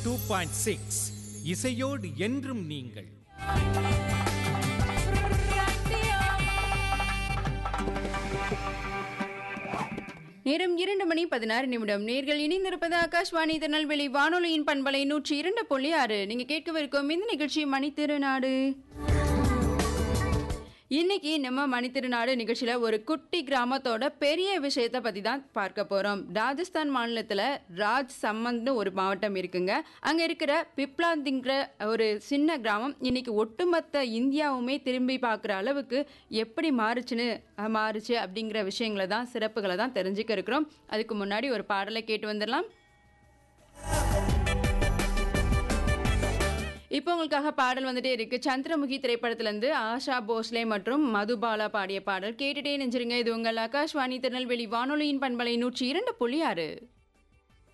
two point six இசையோடு என்றும் நீங்கள் நேரம் இரண்டு மணி பதினாறு நிமிடம் நேர்கள் இணைந்திருப்பது ஆகாஷ்வாணி திருநெல்வேலி வானொலியின் பண்பலை நூற்றி இரண்டு புள்ளி ஆறு நீங்க கேட்கவிருக்கும் இந்த நிகழ்ச்சி மணித்திருநாடு இன்னைக்கு நம்ம மணித்திருநாடு நிகழ்ச்சியில ஒரு குட்டி கிராமத்தோட பெரிய விஷயத்தை பத்தி தான் பார்க்க போறோம் ராஜஸ்தான் மாநிலத்துல ராஜ் சம்மந்த்னு ஒரு மாவட்டம் இருக்குங்க அங்க இருக்கிற பிப்லாந்திங்கிற ஒரு சின்ன கிராமம் இன்னைக்கு ஒட்டுமொத்த இந்தியாவுமே திரும்பி பார்க்குற அளவுக்கு எப்படி மாறுச்சுன்னு அஹ், மாறுச்சு அப்படிங்கிற விஷயங்களை தான் சிறப்புகளை தான் தெரிஞ்சுக்க இருக்கிறோம் அதுக்கு முன்னாடி ஒரு பாடலை கேட்டு வந்துடலாம் இப்போ உங்களுக்காக பாடல் வந்துட்டே இருக்கு சந்திரமுகி திரைப்படத்திலிருந்து ஆஷா போஸ்லே மற்றும் மதுபாலா பாடிய பாடல் கேட்டுட்டே நெஞ்சிருங்க இது உங்கள் ஆகாஷ்வாணி திருநெல்வேலி வானொலியின் பண்பலை நூற்றி இரண்டு புள்ளி ஆறு